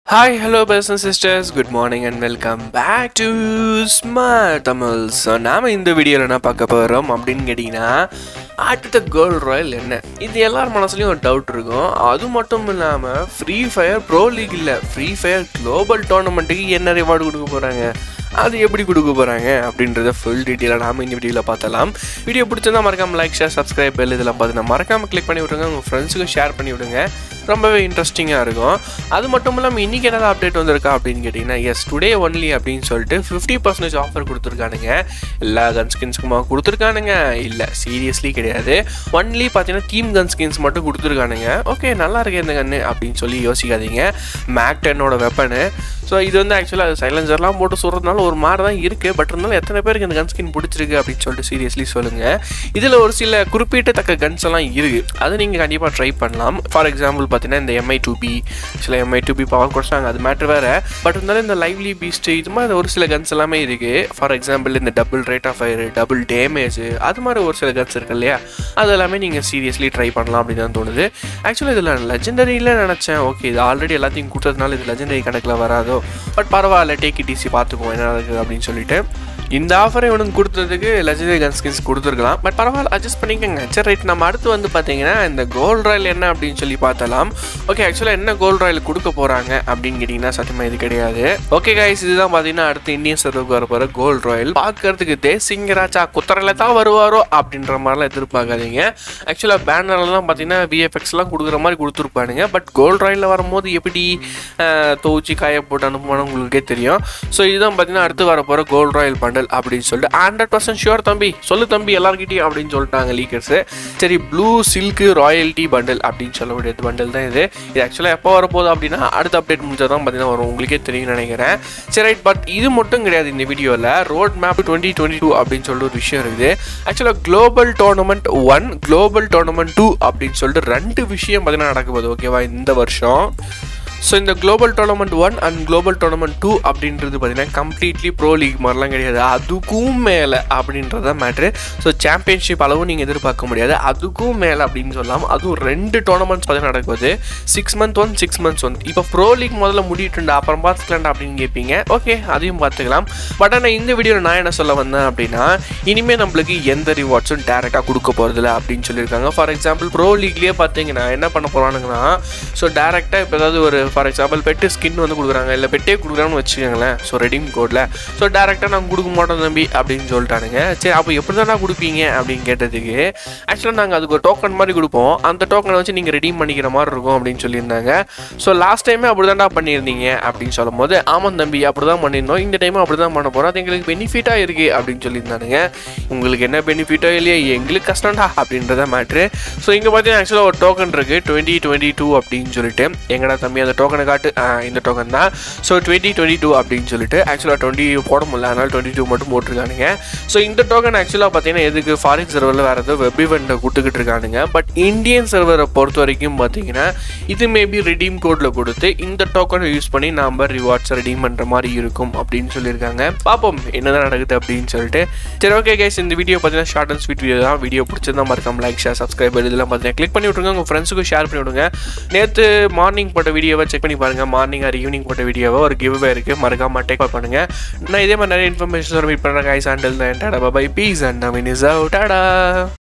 hi hello brothers and sisters good morning and welcome back to smart Tamil so நாம் இந்த வீடியோவில் என்ன பார்க்க போகிறோம் அப்படின்னு கேட்டிங்கன்னா அடுத்த கோல்ட் ராயல் என்ன இது எல்லார் மனசுலையும் ஒரு டவுட் இருக்கும் அது மட்டும் இல்லாமல் ஃப்ரீ ஃபயர் ப்ரோ லீக் இல்லை ஃப்ரீ ஃபயர் குளோபல் டோர்னமெண்ட்டுக்கு என்ன ரிவார்டு கொடுக்க போகிறாங்க அது எப்படி கொடுக்க போகிறாங்க அப்படின்றத ஃபுல் டீட்டெயிலாக நாம இந்த வீடியோவில் பார்த்தலாம் வீடியோ பிடிச்சிருந்தா மறக்காம லைக் ஷேர் சப்ஸ்கிரைப் பெல் இதெல்லாம் பார்த்து மறக்காமல் கிளிக் பண்ணி விட்ருங்க உங்கள் ஃப்ரெண்ட்ஸுக்கு ஷேர் பண்ணி விடுங்க ரொம்பவே இன்ட்ரெஸ்டிங்காக இருக்கும் அது மட்டும் இல்லாமல் இன்றைக்கி என்னது அப்டேட் வந்திருக்கா அப்படின்னு கேட்டிங்கன்னா எஸ் டுடே ஒன்லி அப்படின்னு சொல்லிட்டு ஃபிஃப்டி பர்சன்டேஜ் ஆஃபர் கொடுத்துருக்கானுங்க எல்லா கன் ஸ்கின்ஸ்க்குமா கொடுத்துருக்கானுங்க இல்லை சீரியஸ்லி கிடையாது ஒன்லி பார்த்தீங்கன்னா தீம் கன் ஸ்கின்ஸ் மட்டும் கொடுத்துருக்கானுங்க ஓகே நல்லா இருக்கு இந்த கன்று அப்படின்னு சொல்லி யோசிக்காதீங்க மேக் டென்னோட வெப்பனு ஸோ இது வந்து ஆக்சுவலாக சைலன்சர்லாம் போட்டு சொல்கிறதுனால ஒரு மாதிரி தான் இருக்குது பட் இருந்தாலும் எத்தனை பேருக்கு இந்த கன் ஸ்கின் பிடிச்சிருக்கு அப்படின்னு சொல்லிட்டு சீரியஸ்லி சொல்லுங்கள் இதில் ஒரு சில குறிப்பிட்டத்தக்க கன்ஸ் எல்லாம் இருக்குது அது நீங்கள் கண்டிப்பாக ட்ரை பண்ணலாம் ஃபார் எக்ஸாம்பிள் பார்த்தீங்கன்னா இந்த எம்ஐ டூ பி சில எம்ஐ டூ பி பவர் குறைச்சாங்க அது மேட்ரு வேறு பட் இருந்தாலும் இந்த லைவ்லி பீஸ்ட் இது மாதிரி ஒரு சில கன்ஸ் எல்லாமே இருக்குது ஃபார் எக்ஸாம்பிள் இந்த double rate of fire double damage அது மாதிரி ஒரு சில கன்ஸ் இருக்கு இல்லையா அது எல்லாமே நீங்கள் சீரியஸ்லி ட்ரை பண்ணலாம் அப்படின்னு தான் தோணுது ஆக்சுவலாக இதில் லெஜெண்டரியில் நினச்சேன் ஓகே இது ஆல்ரெடி எல்லாத்தையும் கொடுத்ததுனால இது லெஜெண்டரி கணக்கில் வராதோ பட் பரவாயில்ல டேக் டிசி பார்த்துக்குவோம் என்ன நடக்குது அப்படின்னு சொல்லிட்டு இந்த ஆஃபரை இவனுக்கு கொடுத்ததுக்கு லெஜெண்டரி கன் ஸ்கின்ஸ் கொடுத்துருக்கலாம் பட் பரவாயில்ல அட்ஜஸ்ட் பண்ணிக்கோங்க சரி ரைட் நம்ம அடுத்து வந்து பார்த்தீங்கன்னா இந்த கோல்ட் ராயல் என்ன அப்படின்னு சொல்லி பார்த்தலாம் ஓகே ஆக்சுவலாக என்ன கோல்ட் ராயல் கொடுக்க போகிறாங்க அப்படின்னு கேட்டிங்கன்னா சத்தியமாக இது கிடையாது ஓகே கைஸ் இதுதான் பார்த்தீங்கன்னா அடுத்து இந்தியன் சர்வுக்கு வர போகிற கோல்ட் ராயல் பார்க்கறதுக்கு தேசிங்கராஜா குத்தரையில் தான் வருவாரோ அப்படின்ற மாதிரிலாம் எதிர்பார்க்காதீங்க ஆக்சுவலாக பேனர்லாம் பார்த்தீங்கன்னா விஎஃப்எக்ஸ்லாம் கொடுக்குற மாதிரி கொடுத்துருப்பானுங்க பட் கோல்ட் ராயலில் வரும்போது எப்படி துவச்சி காய போட்டு அனுப்புவானு உங்களுக்கே தெரியும் ஸோ இதுதான் பார்த்தீங்கன்னா அடுத்து வர போகிற கோல்ட் ராயல் பண்டல் அப்படின்னு சொல்லிட்டு ஹண்ட்ரட் பர்சன்ட் ஷுவர் தம்பி சொல்லு தம்பி எல்லாருக்கிட்டையும் அப்படின்னு சொல்லிட்டாங்க லீக்கர்ஸு சரி ப்ளூ சில்க்கு ராயல்ட்டி பண்டல் அப்படின்னு சொல்லக்கூடிய பண்டல் தான் இது இது ஆக்சுவலாக எப்போ வரப்போகுது அப்படின்னா அடுத்த அப்டேட் முடிஞ்சால் தான் பார்த்தீங்கன்னா வரும் உங்களுக்கே தெரியும் நினைக்கிறேன் சரி ரைட் பட் இது மட்டும் கிடையாது இந்த வீடியோவில் road map twenty twenty two அப்படின்னு சொல்லிட்டு ஒரு விஷயம் இருக்குது ஆக்சுவலாக global tournament one global tournament two அப்படின்னு சொல்லிட்டு ரெண்டு விஷயம் பார்த்தீங்கன்னா நடக்க போகுது ஓகேவா இந்த வருஷம் ஸோ இந்த global tournament one and global tournament two அப்படின்றது பார்த்தீங்கன்னா கம்ப்ளீட்லி ப்ரோ லீக் மாதிரிலாம் கிடையாது அதுக்கும் மேலே அப்படின்றத மேட்ரு ஸோ சாம்பியன்ஷிப் அளவு நீங்கள் எதிர்பார்க்க முடியாது அதுக்கும் மேலே அப்படின்னு சொல்லலாம் அதுவும் ரெண்டு டோர்னமெண்ட்ஸ் பார்த்தீங்கன்னா நடக்குது six month one six months one இப்போ ப்ரோ லீக் முதல்ல முடிட்டுண்டா அப்புறம் பார்த்துக்கலாம்டா அப்படின்னு கேட்பீங்க ஓகே அதையும் பார்த்துக்கலாம் பட் ஆனால் இந்த வீடியோவில் நான் என்ன சொல்ல வந்தேன் அப்படின்னா இனிமேல் நம்மளுக்கு எந்த ரிவார்ட்ஸும் டேரெக்டாக கொடுக்க போகிறதில்ல அப்படின்னு சொல்லியிருக்காங்க ஃபார் எக்ஸாம்பிள் ப்ரோ லீக்லேயே பார்த்தீங்கன்னா என்ன பண்ண போகிறானுங்கன்னா ஸோ டேரெக்டாக இப்போ ஏதாவது ஒரு ஃபார் எக்ஸாம்பிள் பெட்டு ஸ்கின் வந்து கொடுக்குறாங்க இல்லை பெட்டே கொடுக்குறாங்கன்னு வச்சுக்கோங்களேன் ஸோ ரெடீம் கோடில் ஸோ டேரெக்டாக நாங்கள் கொடுக்க மாட்டோம் தம்பி அப்படின்னு சொல்லிட்டானுங்க சரி அப்போ எப்படி தானே கொடுப்பீங்க அப்படின்னு கேட்டதுக்கு ஆக்சுவலாக நாங்கள் அதுக்கு ஒரு டோக்கன் மாதிரி கொடுப்போம் அந்த டோக்கனை வச்சு நீங்கள் ரெடீம் பண்ணிக்கிற மாதிரி இருக்கும் அப்படின்னு சொல்லியிருந்தாங்க ஸோ லாஸ்ட் டைமே அப்படி தான்டா பண்ணியிருந்தீங்க அப்படின்னு சொல்லும் போது ஆமாம் தம்பி அப்படி தான் பண்ணியிருந்தோம் இந்த டைமும் அப்படி தான் பண்ண போகிறோம் அது எங்களுக்கு பெனிஃபிட்டாக இருக்குது அப்படின்னு சொல்லியிருந்தானுங்க உங்களுக்கு என்ன பெனிஃபிட்டோ இல்லையா எங்களுக்கு கஷ்டம்டா அப்படின்றத மேட்ரு ஸோ இங்கே பார்த்தீங்கன்னா ஆக்சுவலாக ஒரு டோக்கன் இருக்குது டுவெண்ட்டி டுவெண்ட்டி டூ அப்படின்னு சொல்லிட்டு எங்கடா தம்பி அந்த டோக்கனை காட்டு ஆ, இந்த டோக்கன் தான் ஸோ டுவெண்ட்டி டுவெண்ட்டி டூ அப்படின்னு சொல்லிட்டு ஆக்சுவலாக டுவெண்ட்டி போட முடியல அதனால் டுவெண்ட்டி டூ மட்டும் போட்டிருக்கானுங்க ஸோ இந்த டோக்கன் ஆக்சுவலாக பார்த்தீங்கன்னா எதுக்கு ஃபாரின் சர்வரில் வேறு ஏதோ வெப் இவெண்ட்டை கொடுத்துக்கிட்டு இருக்கானுங்க பட் இந்தியன் சர்வரை பொறுத்த வரைக்கும் பார்த்தீங்கன்னா இது மேபி ரெடீம் கோடில் கொடுத்து இந்த டோக்கனை யூஸ் பண்ணி நாம் ரிவார்ட்ஸ் ரெடீம் பண்ணுற மாதிரி இருக்கும் அப்படின்னு சொல்லியிருக்காங்க பார்ப்போம் என்னதான் நடக்குது அப்படின்னு சொல்லிட்டு சரி ஓகே கேஸ் இந்த வீடியோ பார்த்தீங்கன்னா ஷார்ட் அண்ட் ஸ்வீட் வீடியோ தான் வீடியோ பிடிச்சிருந்தா மறக்காம லைக் ஷேர் சப்ஸ்கிரைப் இதெல்லாம் பார்த்தீங்கன்னா கிளிக் பண்ணி விட்ருங்க உங்கள் ஃப்ரெண்ட்ஸுக்கும் ஷேர் பண்ணி விடுங்க நேற்று மார்னிங் போட்ட வீடியோவை செக் பண்ணி பாருங்க மார்னிங் ஆர் ஈவினிங் போட்ட வீடியோவை ஒரு கிவ் இருக்கு மறக்காம டேக் பண்ணுங்க நான் இதே மாதிரி நிறைய இன்ஃபர்மேஷன் மீட் பண்ணுறேன் guys until then tata bye peace and Naveen is out Tata